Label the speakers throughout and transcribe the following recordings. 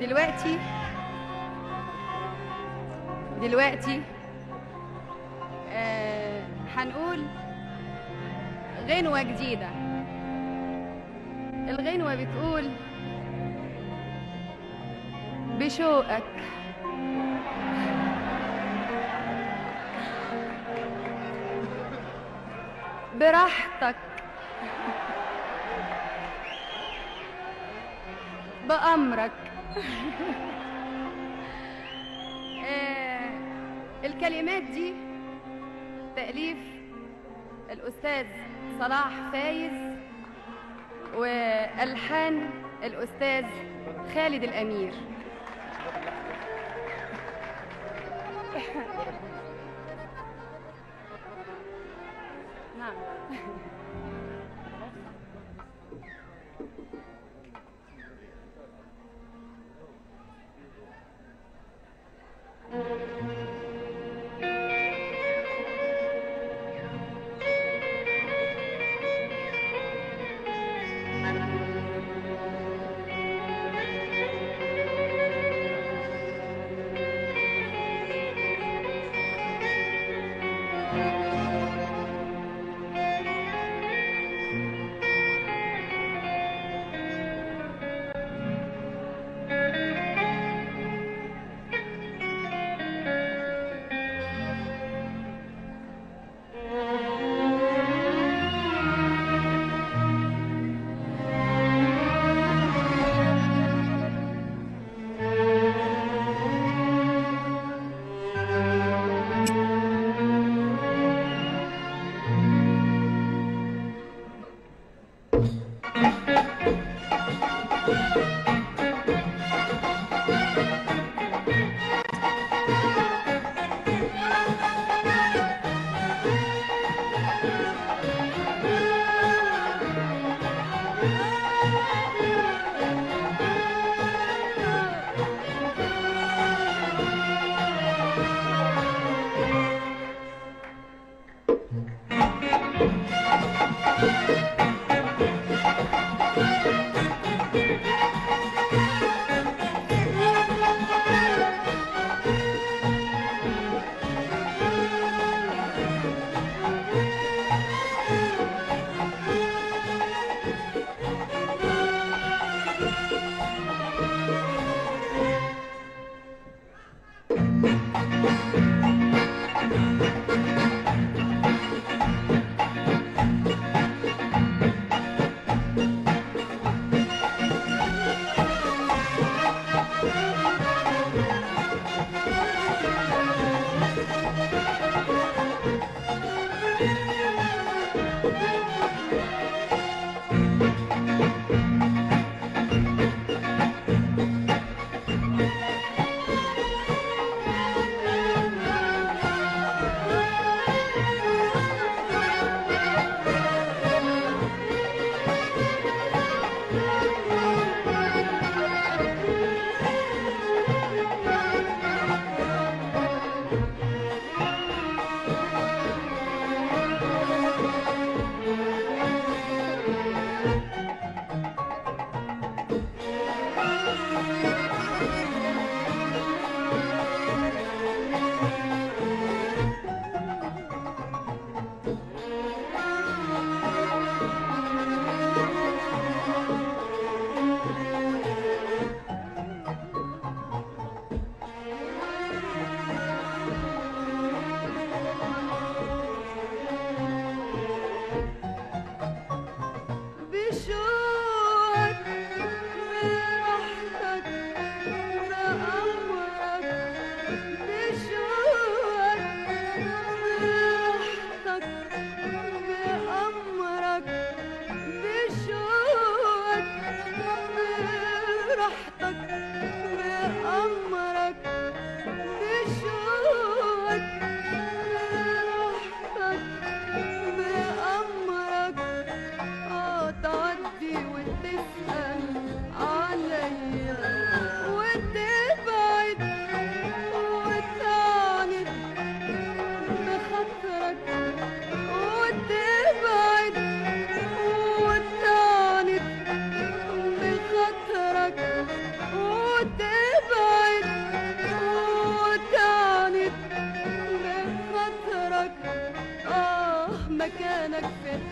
Speaker 1: دلوقتي دلوقتي آه هنقول غنوة جديدة الغنوة بتقول بشوقك براحتك بأمرك آه، الكلمات دي تأليف الأستاذ صلاح فايز وألحان الأستاذ خالد الأمير نعم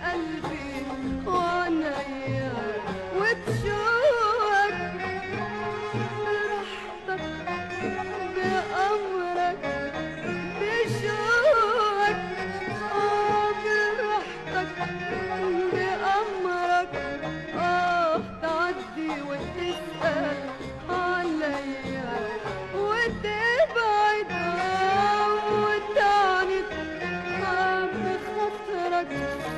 Speaker 1: قلبي وعنيا وبشوقك براحتك بأمرك بشوقك آه براحتك بأمرك آه تعدي وتسأل عليا وتبعد آه وتعند آه بخاطرك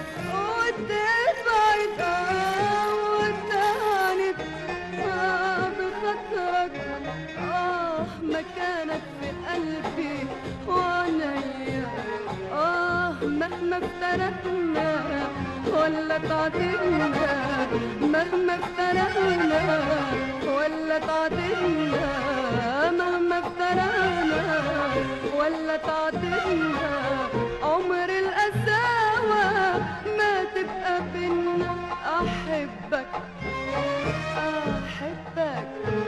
Speaker 1: وتبعد آه وتعند آه بخاطرك آه مكانك في قلبي وعنيا آه مهما افترقنا ولا تعاتبنا مهما افترقنا ولا تعاتبنا مهما افترقنا ولا تعاتبنا عمر القساوة ما تبقى بينا أحبك أحبك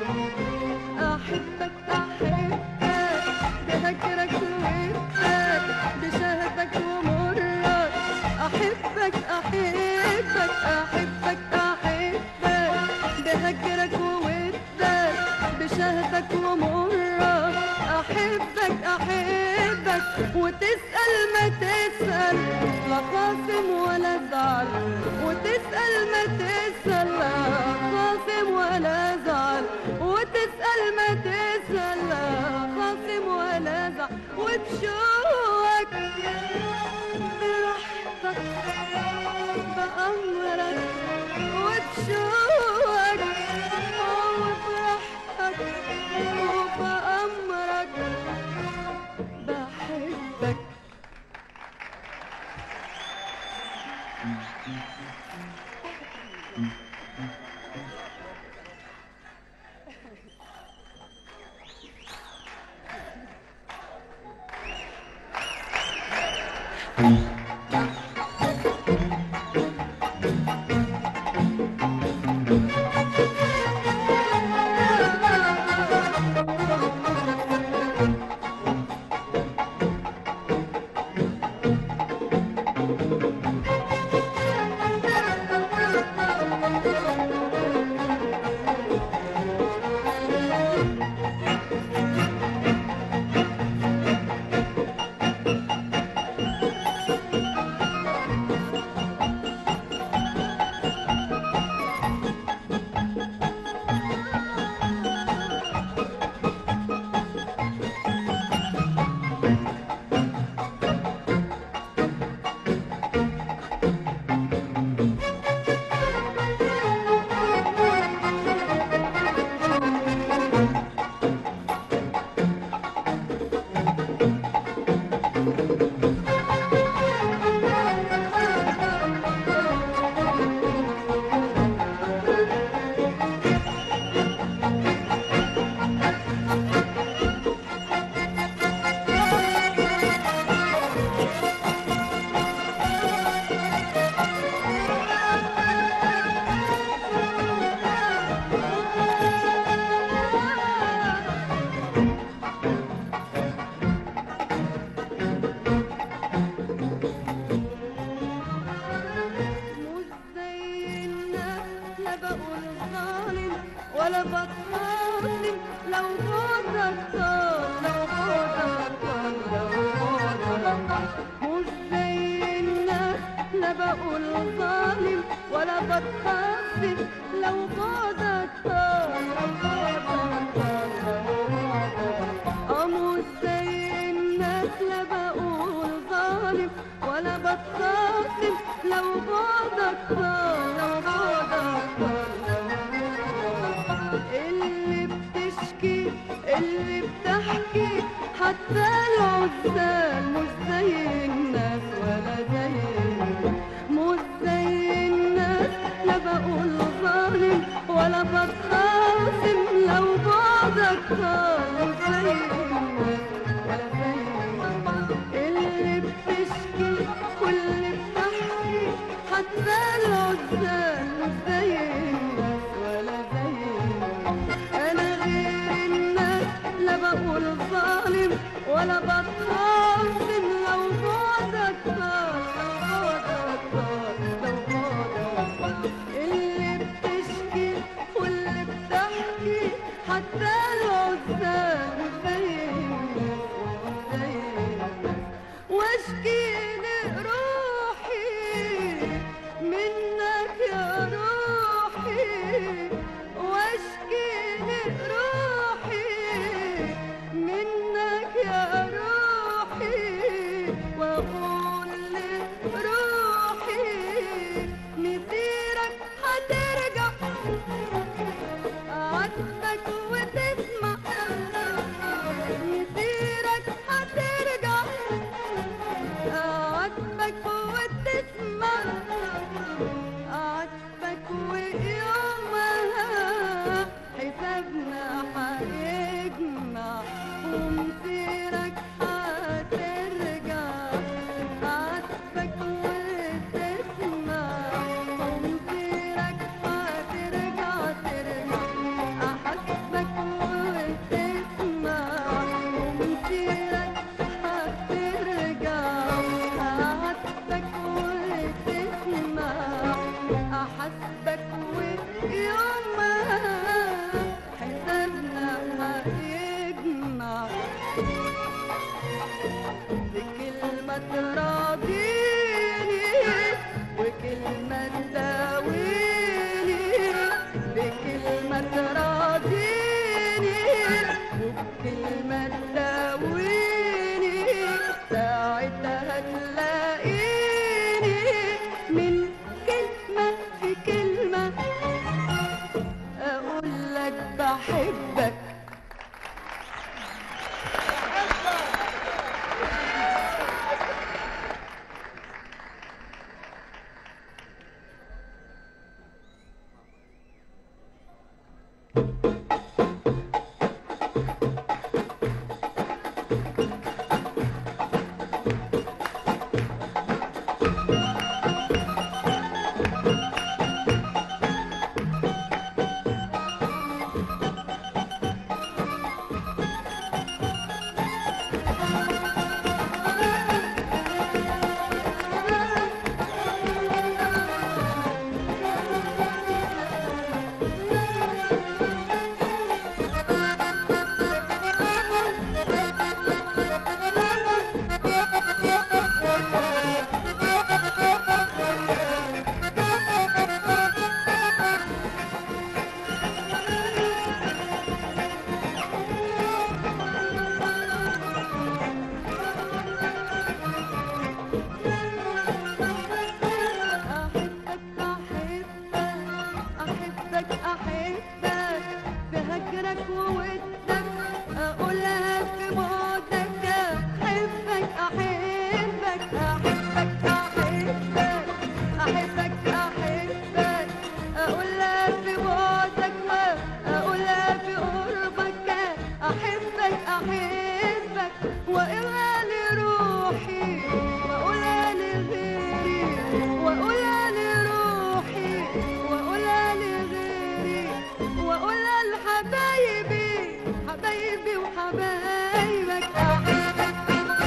Speaker 1: أحبك أحبك بهجرك وإبتك بشهدك ومرك أحبك أحبك أحبك أحبك بهجرك وودك بشهدك ومرك أحبك أحبك وتسأل ما تسأل لا خاصم ولا زعل وتسأل ما تسأل لا خاصم ولا زعل وتسأل ما تسأل لا خاصم ولا زعل وبشوقك براحتك بأمرك وبشوقك وبراحتك وبأمرك بحبك مش زي الناس لا بقول ظالم ولا بتخاصم لو غدر لو غدر لو غدر مش زي الناس لا بقول ظالم ولا بتخاصم لو غدر لو غدر مش زي الناس لا بقول ظالم ولا بتخاصم لو بعدك لو بعدك اللي بتشكي اللي بتحكي حتى العزال مش زي الناس ولا زي مش زي الناس لا بقول ظالم ولا بتخاصم لو بعدك مش زي الناس ولا زي اللي بتشكي واللي بتحكي حتى العزال مش زي الناس ولا زي انا غير الناس لا بقول ظالم ولا بتخاصم لو بعدك طال لو بعدك طال منك يا روحي واشكي لروحي منك يا روحي واقول لروحي مسيرك هترجع عاتبك وتسمع مسيرك هترجع عاتبك وتسمع عاتبك ويومها حسابنا هيجمع ومسيرك هترجع عاتبك وتسمع ومسيرك هترجع ترجع أحسبك وتسمع ومسيرك هترجع أحسبك وتسمع أحسبك ويومها حسابنا هيجمع بكلمة تراضيني وكلمة تداويني بكلمة تراضيني وبكلمة تداويني ساعتها تلاقيني من كلمة في كلمة أقول لك بحبك أحبك أحبك أحبك أحبك بهجرك وودك أقولها في بعدك أحبك أحبك أحبك أحبك أحبك أحبك أقولها في بعدك أقولها في قربك أحبك أحبك وإلها لروحي وأقولها لغيري وأقولها لروحي وأقولها لغيري وأقولها لحبايبي حبايبي وحبايبك أحبك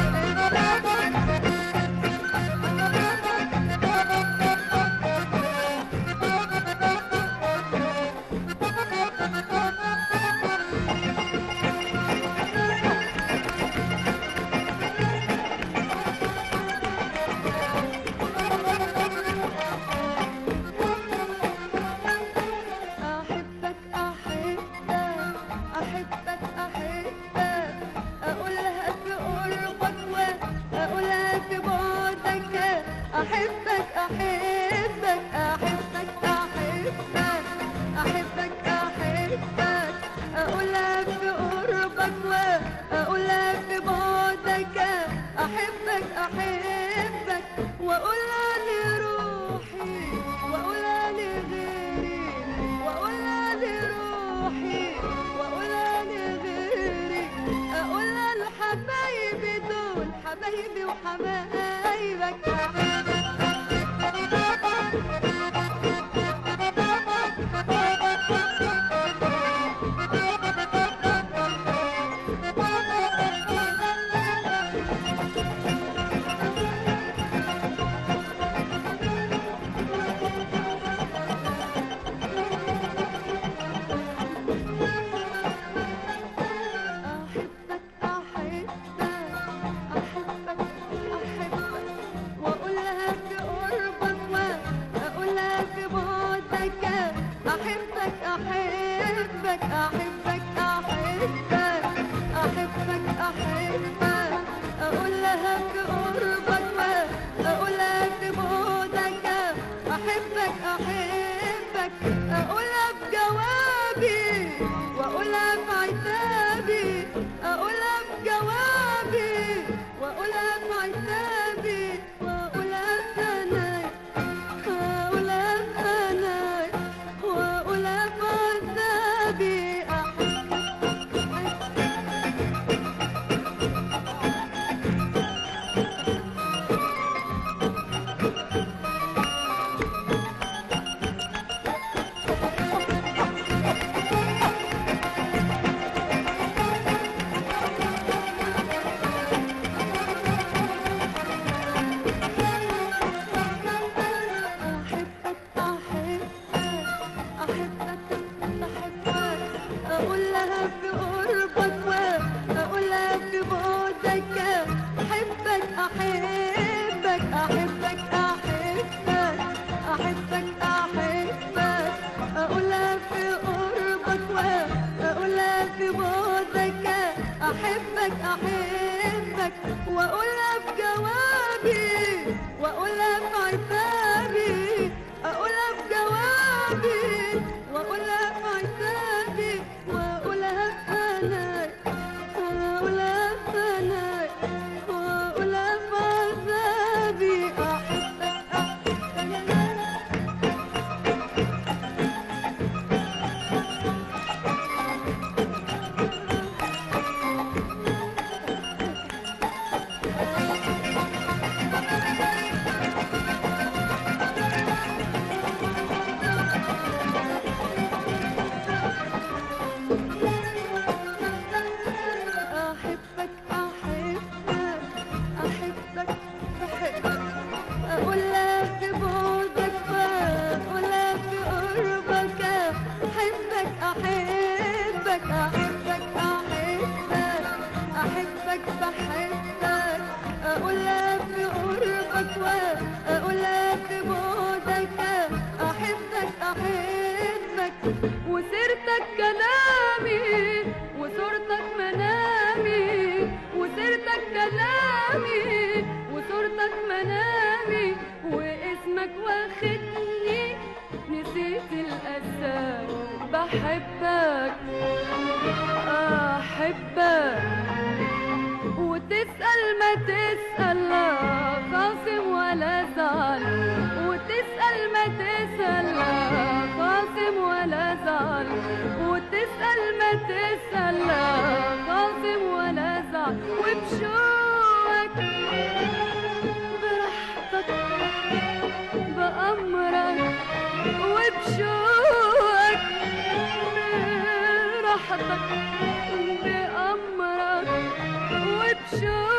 Speaker 1: أحبك أحبك أحبك أحبك أقولها في قربك وأقولها في بعدك أحبك أحبك أحبك أحبك أحبك أحبك أقولها في قربك وأقولها في بعدك أحبك أحبك وأقولها لروحي وأقولها لغيري وأقولها لروحي وأقولها لغيري أقولها لحبايبي دول حبايبي وحبايبك أحبك أحبك أحبك أحبك أحبك أقولها بجوابي وأقولها بعتابي أقولها بجوابي وأقولها بعتابي وأقولها بثنايا وأقولها بثنايا وأقولها بعذابي أحبك أحبك أحبك أحبك أقول لها في قربك وأقول لها في بعدك أحبك أحبك أحبك أحبك أحبك أحبك أقول لها في قربك وأقول لها في بعدك أحبك أحبك وأقول لها في جوابي وأقول لها في عتابي أقولها في جوابي وأقولها في عتابي وأقولها في ثنايا وأقولها في ثنايا وأقولها في عذابي أحبك أحبك أحبك أحبك أحبك بحبك أقولها في بعدك وأقولها في قربك أحبك أحبك أحبك أحبك أحبك بحبك أقولها في قربك وأقولها في بعدك أحبك أحبك وسيرتك كلامي وصورتك منامي وسيرتك كلامي وصورتك منامي واسمك واخدني نسيت الأسى بحبك أحبك وتسأل ما تسأل لا خاصم ولا زعل وتسأل ما تسأل لا خاصم ولا زعل وتسأل ما تسأل لا خاصم ولا زعل وبشوقك براحتك بأمرك وبشوقك براحتك بأمرك وبشوقك